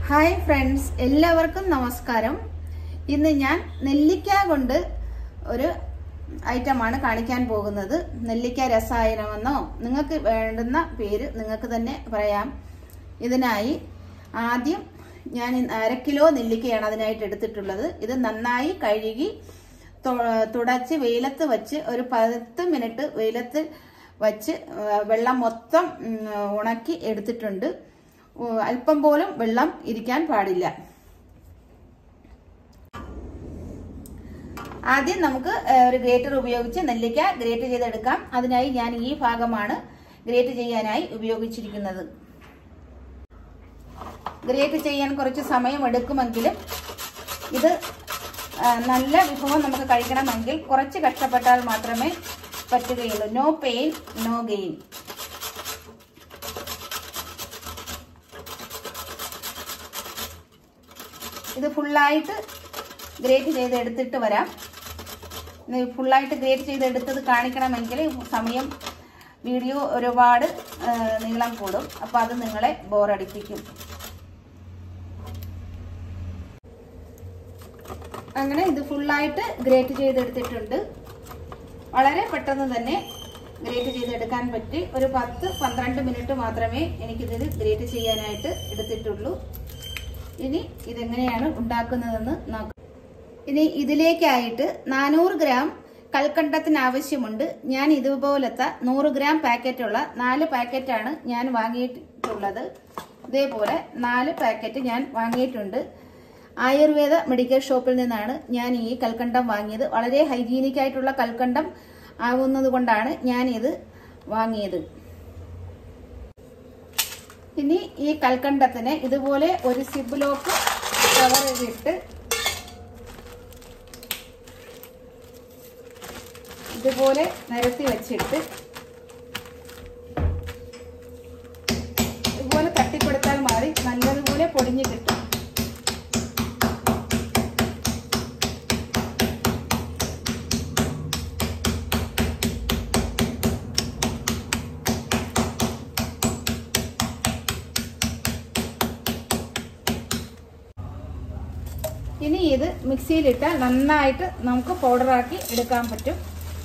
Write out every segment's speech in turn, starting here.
hi friends എല്ലാവർക്കും നമസ്കാരം ഇന്ന് ഞാൻ നെല്ലിക്ക കൊണ്ട് ഒരു ഐറ്റമാണ് കാണിക്കാൻ പോകുന്നത് നെല്ലിക്ക രസായനമെന്നോ നിങ്ങൾക്ക് വേണ്ടുന്ന പേര് നിങ്ങൾക്ക് തന്നെ പറയാം ഇതിനായി ആദ്യം ഞാൻ അര കിലോ നെല്ലിക്കയാണ് അതിനായിട്ട് എടുത്തിട്ടുള്ളത് ഇത് നന്നായി കഴുകി തൊ- തുടച്ച് വെയിലത്ത് വെച്ച് ഒരു പത്ത് മിനിറ്റ് വെയിലത്ത് വച്ച് ആ, വെള്ളം മൊത്തം ഉം, ഉണക്കി എടുത്തിട്ടുണ്ട് ഉ, അല്പം പോലും വെള്ളം ഇരിക്കാൻ പാടില്ല ആദ്യം നമുക്ക് ആ, ഒരു ഗ്രേറ്റർ ഉപയോഗിച്ച് നെല്ലിക്ക ഗ്രേറ്റ് ചെയ്തെടുക്കാം അതിനായി ഞാൻ ഈ ഭാഗമാണ് ഗ്രേറ്റ് ചെയ്യാനായി ഉപയോഗിച്ചിരിക്കുന്നത് ഗ്രേറ്റ് ചെയ്യാൻ കുറച്ച് സമയം എടുക്കുമെങ്കിലും ഇത് ആ, നല്ല വിഭവം നമുക്ക് കഴിക്കണമെങ്കിൽ കുറച്ച് കഷ്ടപ്പെട്ടാൽ മാത്രമേ പറ്റുകയുള്ളൂ നോ പെയിൻ നോ ഗെയിൻ ഇത് ഫുള്ളായിട്ട് ഗ്രേറ്റ് ചെയ്ത് എടുത്തിട്ട് വരാം ഇത് ഫുള്ളായിട്ട് ഗ്രേറ്റ് ചെയ്ത് എടുത്തത് കാണിക്കണമെങ്കിൽ സമയം വീഡിയോ ഒരുപാട് ആ, നീളം കൂടും അപ്പോൾ അത് നിങ്ങളെ ബോറടിപ്പിക്കും അങ്ങനെ ഇത് ഫുള്ളായിട്ട് ഗ്രേറ്റ് ചെയ്തെടുത്തിട്ടുണ്ട് വളരെ പെട്ടെന്ന് തന്നെ ഗ്രേറ്റ് ചെയ്തെടുക്കാൻ പറ്റി ഒരു പത്ത് പന്ത്രണ്ട് മിനിറ്റ് മാത്രമേ എനിക്കിതിൽ ഗ്രേറ്റ് ചെയ്യാനായിട്ട് എടുത്തിട്ടുള്ളൂ ഇനി ഇതെങ്ങനെയാണ് ഉണ്ടാക്കുന്നതെന്ന് നോക്കാം ഇനി ഇതിലേക്കായിട്ട് നാനൂറ് ഗ്രാം കൽക്കണ്ടത്തിന് ആവശ്യമുണ്ട് ഞാൻ ഇതുപോലത്തെ നൂറ് ഗ്രാം പാക്കറ്റുള്ള നാല് പാക്കറ്റാണ് ഞാൻ വാങ്ങിയിട്ടുള്ളത് ഇതേപോലെ നാല് പാക്കറ്റ് ഞാൻ വാങ്ങിയിട്ടുണ്ട് ആയുർവേദ മെഡിക്കൽ ഷോപ്പിൽ നിന്നാണ് ഞാൻ ഈ കൽക്കണ്ടം വാങ്ങിയത് വളരെ ഹൈജീനിക് ആയിട്ടുള്ള കൽക്കണ്ടം ആവുന്നത് കൊണ്ടാണ് ഞാൻ ഇത് വാങ്ങിയത് ഇനി ഈ കൽക്കണ്ടത്തിന് ഇതുപോലെ ഒരു സിബ് ലോക്ക് കവറിലിട്ട് ഇതുപോലെ നിരത്തി വെച്ചിട്ട് ഇതുപോലെ തട്ടിക്കൊടുത്താൽ മതി നല്ലതുപോലെ പൊടിഞ്ഞു കിട്ടും ഇനി ഇത് മിക്സിയിലിട്ടാൽ നന്നായിട്ട് നമുക്ക് പൗഡറാക്കി എടുക്കാൻ പറ്റും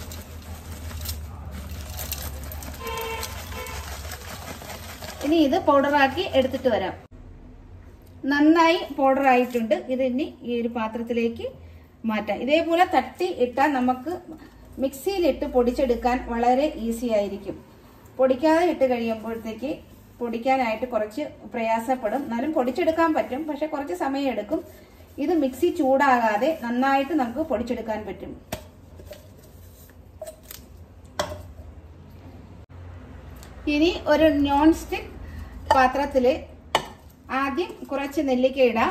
ഇനി ഇത് പൗഡറാക്കി എടുത്തിട്ട് വരാം നന്നായി പൗഡർ ആയിട്ടുണ്ട് ഇത് ഇനി ഈ ഒരു പാത്രത്തിലേക്ക് മാറ്റാം ഇതേപോലെ തട്ടി ഇട്ടാൽ നമുക്ക് മിക്സിയിലിട്ട് പൊടിച്ചെടുക്കാൻ വളരെ ഈസി ആയിരിക്കും പൊടിക്കാതെ ഇട്ട് കഴിയുമ്പോഴത്തേക്ക് പൊടിക്കാനായിട്ട് കുറച്ച് പ്രയാസപ്പെടും എന്നാലും പൊടിച്ചെടുക്കാൻ പറ്റും പക്ഷെ കുറച്ച് സമയം എടുക്കും ഇത് മിക്സി ചൂടാകാതെ നന്നായിട്ട് നമുക്ക് പൊടിച്ചെടുക്കാൻ പറ്റും ഇനി ഒരു നോൺ സ്റ്റിക്ക് പാത്രത്തില് ആദ്യം കുറച്ച് നെല്ലിക്ക ഇടാം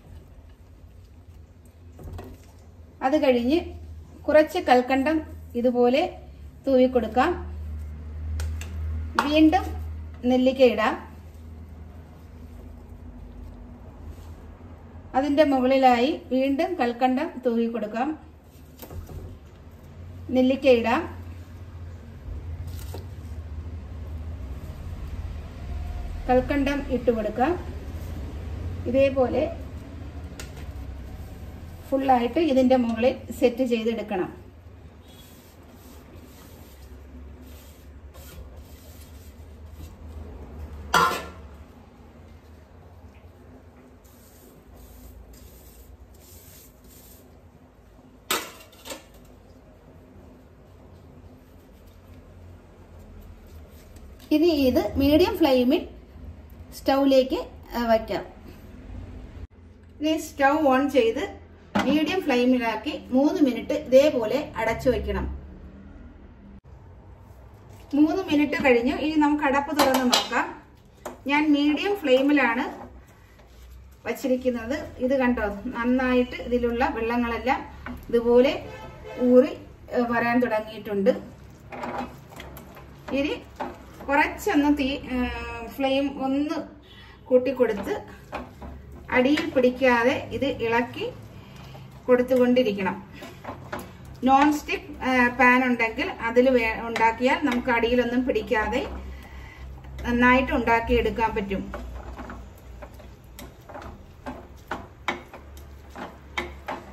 അത് കഴിഞ്ഞ് കുറച്ച് കൽക്കണ്ടം ഇതുപോലെ തൂവി കൊടുക്കാം വീണ്ടും നെല്ലിക്ക ഇടാം അതിന്റെ മുകളിലായി വീണ്ടും കൽക്കണ്ടം തൂവി കൊടുക്കാം നെല്ലിക്ക ഇടാം കൽക്കണ്ടം ഇട്ട് കൊടുക്കാം ഇതേപോലെ ഫുള്ളായിട്ട് ഇതിന്റെ മുകളിൽ സെറ്റ് ചെയ്തെടുക്കണം ഇനി ഇത് മീഡിയം ഫ്ലെയിമിൽ സ്റ്റൗവിലേക്ക് വയ്ക്കാം ഇനി സ്റ്റൗ ഓൺ ചെയ്ത് മീഡിയം ഫ്ലെയിമിലാക്കി മൂന്ന് മിനിറ്റ് ഇതേപോലെ അടച്ചു വയ്ക്കണം മൂന്ന് മിനിറ്റ് കഴിഞ്ഞു ഇനി നമുക്ക് അടപ്പ് തുറന്ന് നോക്കാം ഞാൻ മീഡിയം ഫ്ലെയിമിലാണ് വച്ചിരിക്കുന്നത് ഇത് കണ്ടോ നന്നായിട്ട് ഇതിലുള്ള വെള്ളങ്ങളെല്ലാം ഇതുപോലെ ഊറി ഏഹ്, വരാൻ തുടങ്ങിയിട്ടുണ്ട് ഇനി കുറച്ചൊന്ന് തീ ഫ്ലെയിം ഒന്ന് കൂട്ടിക്കൊടുത്ത് അടിയിൽ പിടിക്കാതെ ഇത് ഇളക്കി കൊടുത്തുകൊണ്ടിരിക്കണം നോൺ സ്റ്റിക്ക് പാൻ ഉണ്ടെങ്കിൽ അതിൽ ഉണ്ടാക്കിയാൽ നമുക്ക് അടിയിലൊന്നും പിടിക്കാതെ നന്നായിട്ട് ഉണ്ടാക്കിയെടുക്കാൻ പറ്റും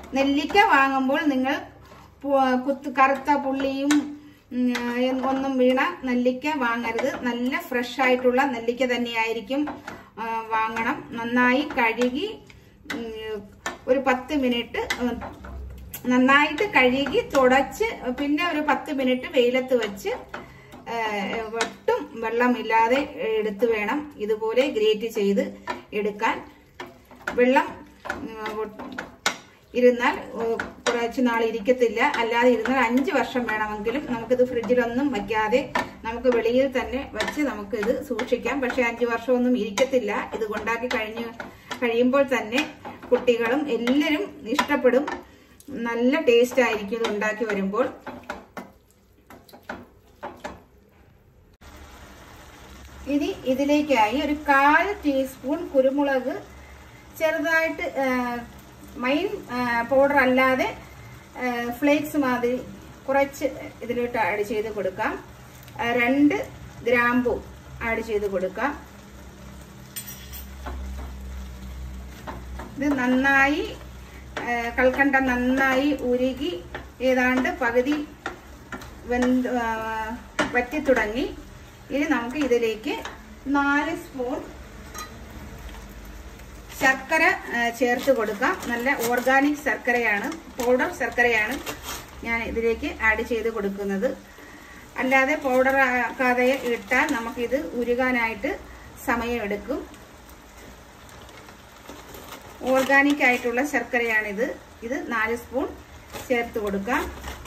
നെല്ലിക്ക വാങ്ങുമ്പോൾ നിങ്ങൾ പു- കുത്ത് കറുത്ത പുള്ളിയും ഉം, ഏ- ഒന്നും വീണ നെല്ലിക്ക വാങ്ങരുത് നല്ല ഫ്രഷ് ആയിട്ടുള്ള നെല്ലിക്ക തന്നെയായിരിക്കും ആ, വാങ്ങണം നന്നായി കഴുകി ഉം, ഒരു പത്ത് മിനിറ്റ് ഉം, നന്നായിട്ട് കഴുകി തുടച്ച് പിന്നെ ഒരു പത്ത് മിനിറ്റ് വെയിലത്ത് വെച്ച് ആ, ഒട്ടും വെള്ളമില്ലാതെ എടുത്ത് വേണം ഇതുപോലെ ഗ്രേറ്റ് ചെയ്ത് എടുക്കാൻ വെള്ളം ഉം, ഇരുന്നാൽ ഉം, കുറച്ച് നാൾ ഇരിക്കത്തില്ല അല്ലാതെ ഇരുന്നാൽ അഞ്ച് വർഷം വേണമെങ്കിലും നമുക്കിത് ഫ്രിഡ്ജിലൊന്നും വയ്ക്കാതെ നമുക്ക് വെളിയിൽ തന്നെ വെച്ച് നമുക്കിത് സൂക്ഷിക്കാം പക്ഷെ അഞ്ച് വർഷമൊന്നും ഇരിക്കത്തില്ല ഇത് ഉണ്ടാക്കി കഴിഞ്ഞ് കഴിയുമ്പോൾ തന്നെ കുട്ടികളും എല്ലാവരും ഇഷ്ടപ്പെടും നല്ല ടേസ്റ്റ് ആയിരിക്കും ഇത് ഉണ്ടാക്കി വരുമ്പോൾ ഇനി ഇതിലേക്കായി ഒരു കാൽ ടീസ്പൂൺ കുരുമുളക് ചെറുതായിട്ട് മൈൻ പൗഡർ അല്ലാതെ ഫ്ലേക്സ് മാതിരി കുറച്ച് ഇതിലോട്ട് ആഡ് ചെയ്ത് കൊടുക്കാം ആ, രണ്ട് ഗ്രാമ്പു ആഡ് ചെയ്ത് കൊടുക്കാം ഇത് നന്നായി ആ, കൽക്കണ്ട നന്നായി ഉരുകി ഏതാണ്ട് പകുതി വെന്ത് ആ, വറ്റി തുടങ്ങി ഇനി നമുക്ക് ഇതിലേക്ക് നാല് സ്പൂൺ ശർക്കര ആ, ചേർത്ത് കൊടുക്കാം നല്ല ഓർഗാനിക് ശർക്കരയാണ് പൗഡർ ശർക്കരയാണ് ഞാൻ ഇതിലേക്ക് ആഡ് ചെയ്ത് കൊടുക്കുന്നത് അല്ലാതെ പൗഡർ ആക്കാതെ ഇട്ടാൽ നമുക്കിത് ഉരുകാനായിട്ട് സമയമെടുക്കും ഓർഗാനിക് ആയിട്ടുള്ള ശർക്കരയാണിത് ഇത് നാല് സ്പൂൺ ചേർത്ത് കൊടുക്കാം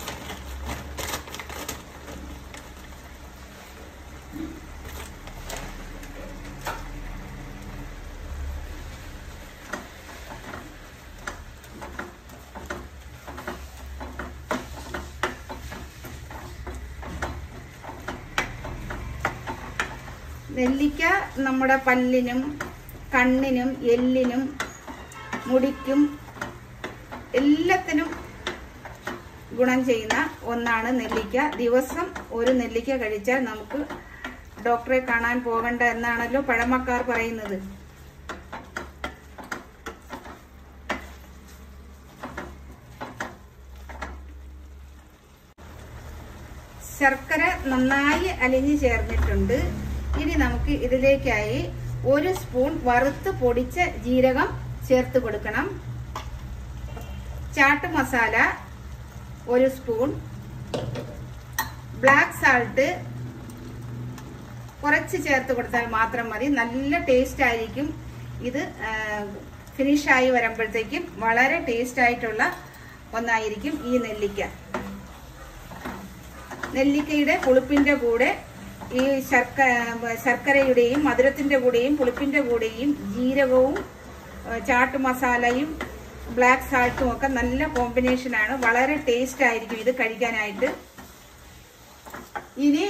നെല്ലിക്ക നമ്മുടെ പല്ലിനും കണ്ണിനും എല്ലിനും മുടിക്കും എല്ലാത്തിനും ഗുണം ചെയ്യുന്ന ഒന്നാണ് നെല്ലിക്ക ദിവസം ഒരു നെല്ലിക്ക കഴിച്ചാൽ നമുക്ക് ഡോക്ടറെ കാണാൻ പോകണ്ട എന്നാണല്ലോ പഴമക്കാർ പറയുന്നത് ശർക്കര നന്നായി അലിഞ്ഞു ചേർന്നിട്ടുണ്ട് ഇനി നമുക്ക് ഇതിലേക്കായി ഒരു സ്പൂൺ വറുത്ത് പൊടിച്ച ജീരകം ചേർത്ത് കൊടുക്കണം ചാട്ട് മസാല ഒരു സ്പൂൺ ബ്ലാക്ക് സാൾട്ട് കുറച്ച് ചേർത്ത് കൊടുത്താൽ മാത്രം മതി നല്ല ടേസ്റ്റ് ആയിരിക്കും ഇത് ഫിനിഷായി വരുമ്പോഴത്തേക്കും വളരെ ടേസ്റ്റ് ആയിട്ടുള്ള ഒന്നായിരിക്കും ഈ നെല്ലിക്ക നെല്ലിക്കയുടെ പുളിപ്പിന്റെ കൂടെ ഈ ശർക്കര ശർക്കരയുടെയും മധുരത്തിന്റെ കൂടെയും പുളിപ്പിന്റെ കൂടെയും ജീരകവും ഏഹ്, ചാട്ട് മസാലയും ബ്ലാക്ക് സാൾട്ടും ഒക്കെ നല്ല കോമ്പിനേഷനാണ് വളരെ ടേസ്റ്റ് ആയിരിക്കും ഇത് കഴിക്കാനായിട്ട് ഇനി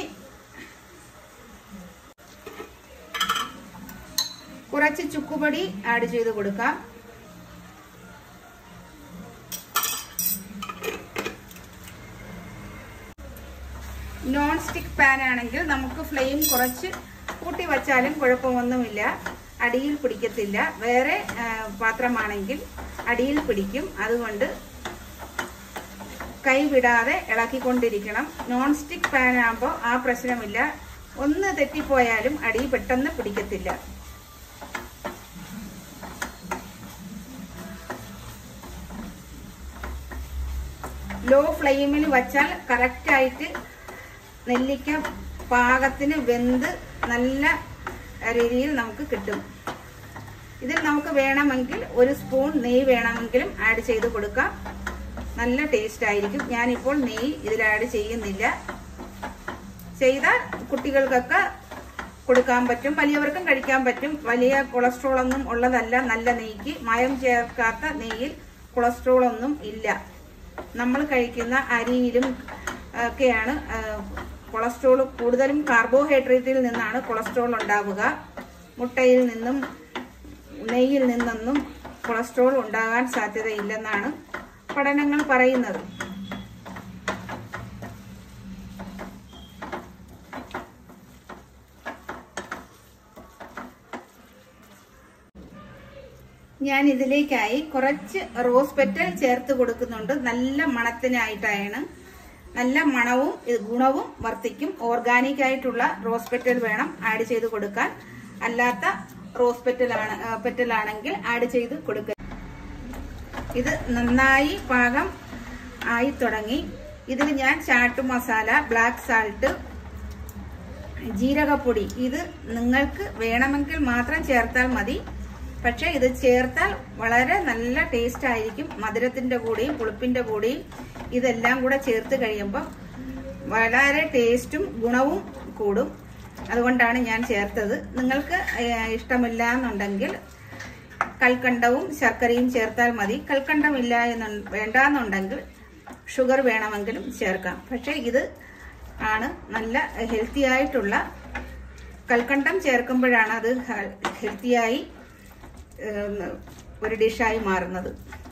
കുറച്ച് ചുക്കുപൊടി ആഡ് ചെയ്ത് കൊടുക്കാം നോൺ സ്റ്റിക്ക് പാൻ ആണെങ്കിൽ നമുക്ക് ഫ്ലെയിം കുറച്ച് കൂട്ടി വച്ചാലും കുഴപ്പമൊന്നുമില്ല അടിയിൽ പിടിക്കത്തില്ല വേറെ ആ, പാത്രമാണെങ്കിൽ അടിയിൽ പിടിക്കും അതുകൊണ്ട് കൈ വിടാതെ ഇളക്കിക്കൊണ്ടിരിക്കണം നോൺ സ്റ്റിക്ക് പാൻ ആകുമ്പോൾ ആ പ്രശ്നമില്ല ഒന്ന് തെറ്റിപ്പോയാലും അടി പെട്ടെന്ന് പിടിക്കത്തില്ല ലോ ഫ്ലെയിമിൽ വച്ചാൽ കറക്റ്റായിട്ട് നെല്ലിക്ക പാകത്തിന് വെന്ത് നല്ല രീതിയിൽ നമുക്ക് കിട്ടും ഇതിൽ നമുക്ക് വേണമെങ്കിൽ ഒരു സ്പൂൺ നെയ്യ് വേണമെങ്കിലും ആഡ് ചെയ്ത് കൊടുക്കാം നല്ല ടേസ്റ്റ് ആയിരിക്കും ഞാനിപ്പോൾ നെയ്യ് ഇതിൽ ആഡ് ചെയ്യുന്നില്ല ചെയ്താൽ കുട്ടികൾക്കൊക്കെ കൊടുക്കാൻ പറ്റും വലിയവർക്കും കഴിക്കാൻ പറ്റും വലിയ കൊളസ്ട്രോൾ ഒന്നും ഉള്ളതല്ല നല്ല നെയ്ക്ക് മയം ചേർക്കാത്ത നെയ്യിൽ കൊളസ്ട്രോൾ ഒന്നും ഇല്ല നമ്മൾ കഴിക്കുന്ന അരിയിലും ഒക്കെയാണ് ആ, കൊളസ്ട്രോൾ കൂടുതലും കാർബോഹൈഡ്രേറ്റിൽ നിന്നാണ് കൊളസ്ട്രോൾ ഉണ്ടാവുക മുട്ടയിൽ നിന്നും നെയ്യിൽ നിന്നൊന്നും കൊളസ്ട്രോൾ ഉണ്ടാകാൻ സാധ്യതയില്ലെന്നാണ് പഠനങ്ങൾ പറയുന്നത് ഞാൻ ഇതിലേക്കായി കുറച്ച് റോസ് പെറ്റൽ ചേർത്ത് കൊടുക്കുന്നുണ്ട് നല്ല മണത്തിനായിട്ടാണ് നല്ല മണവും ഇത് ഗുണവും വർദ്ധിക്കും ഓർഗാനിക് ആയിട്ടുള്ള റോസ് പെറ്റൽ വേണം ആഡ് ചെയ്ത് കൊടുക്കാൻ അല്ലാത്ത റോസ് പെറ്റലാണ് പെറ്റലാണെങ്കിൽ ആഡ് ചെയ്ത് കൊടുക്കുക ഇത് നന്നായി പാകം ആയി തുടങ്ങി ഇതിൽ ഞാൻ ചാട്ട് മസാല ബ്ലാക്ക് സാൾട്ട് ജീരകപ്പൊടി ഇത് നിങ്ങൾക്ക് വേണമെങ്കിൽ മാത്രം ചേർത്താൽ മതി പക്ഷെ ഇത് ചേർത്താൽ വളരെ നല്ല ടേസ്റ്റ് ആയിരിക്കും മധുരത്തിന്റെ കൂടെയും പുളിപ്പിന്റെ കൂടെയും ഇതെല്ലാം കൂടെ ചേർത്ത് കഴിയുമ്പോൾ വളരെ ടേസ്റ്റും ഗുണവും കൂടും അതുകൊണ്ടാണ് ഞാൻ ചേർത്തത് നിങ്ങൾക്ക് ഏഹ്, ഇഷ്ടമില്ല എന്നുണ്ടെങ്കിൽ കൽക്കണ്ടവും ശർക്കരയും ചേർത്താൽ മതി കൽക്കണ്ടമില്ല എന്ന് വേണ്ടാന്നുണ്ടെങ്കിൽ ഷുഗർ വേണമെങ്കിലും ചേർക്കാം പക്ഷെ ഇത് ആണ് നല്ല ഹെൽത്തി ആയിട്ടുള്ള കൽക്കണ്ടം ചേർക്കുമ്പോഴാണ് അത് ഹെൽത്തിയായി ഒരു ഡിഷായി മാറുന്നത്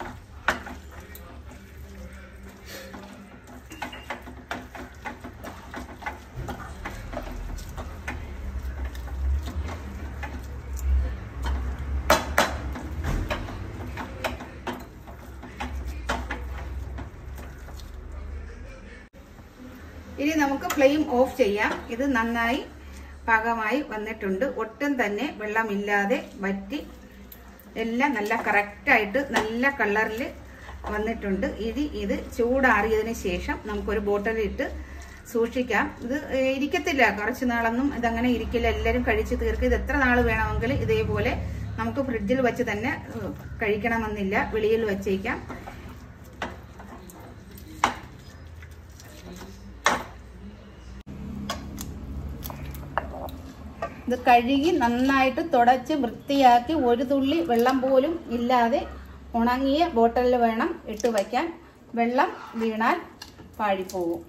ഇനി നമുക്ക് ഫ്ലെയിം ഓഫ് ചെയ്യാം ഇത് നന്നായി പാകമായി വന്നിട്ടുണ്ട് ഒട്ടും തന്നെ വെള്ളമില്ലാതെ വറ്റി എല്ലാം നല്ല കറക്റ്റായിട്ട് നല്ല കളറിൽ വന്നിട്ടുണ്ട് ഇനി ഇത് ചൂടാറിയതിന് ശേഷം നമുക്കൊരു ബോട്ടിലിട്ട് സൂക്ഷിക്കാം ഇത് ഏഹ്, ഇരിക്കത്തില്ല കുറച്ച് നാളൊന്നും ഇതങ്ങനെ ഇരിക്കില്ല എല്ലാവരും കഴിച്ച് തീർക്കും ഇത് എത്ര നാൾ വേണമെങ്കിൽ ഇതേപോലെ നമുക്ക് ഫ്രിഡ്ജിൽ വെച്ച് തന്നെ ഏഹ്, കഴിക്കണമെന്നില്ല വെളിയിൽ വെച്ചേക്കാം ഇത് കഴുകി നന്നായിട്ട് തുടച്ച് വൃത്തിയാക്കി ഒരു തുള്ളി വെള്ളം പോലും ഇല്ലാതെ ഉണങ്ങിയ ബോട്ടലിൽ വേണം ഇട്ട് വയ്ക്കാൻ വെള്ളം വീണാൽ പാഴിപ്പോവും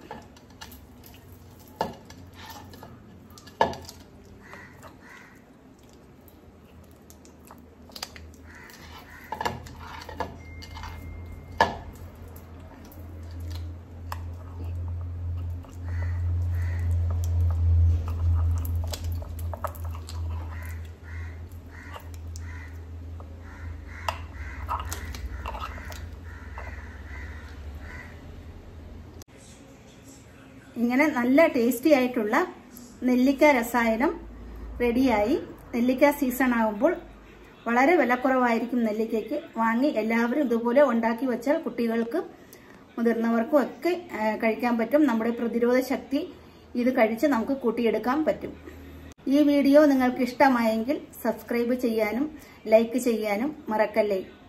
ഇങ്ങനെ നല്ല ടേസ്റ്റി ആയിട്ടുള്ള നെല്ലിക്ക രസായനം റെഡിയായി നെല്ലിക്ക സീസൺ ആകുമ്പോൾ വളരെ വിലക്കുറവായിരിക്കും നെല്ലിക്കയ്ക്ക് വാങ്ങി എല്ലാവരും ഇതുപോലെ ഉണ്ടാക്കി വെച്ചാൽ കുട്ടികൾക്കും മുതിർന്നവർക്കും ഒക്കെ ആ, കഴിക്കാൻ പറ്റും നമ്മുടെ പ്രതിരോധ ശക്തി ഇത് കഴിച്ച് നമുക്ക് കൂട്ടിയെടുക്കാൻ പറ്റും ഈ വീഡിയോ നിങ്ങൾക്ക് ഇഷ്ടമായെങ്കിൽ സബ്സ്ക്രൈബ് ചെയ്യാനും ലൈക്ക് ചെയ്യാനും മറക്കല്ലേ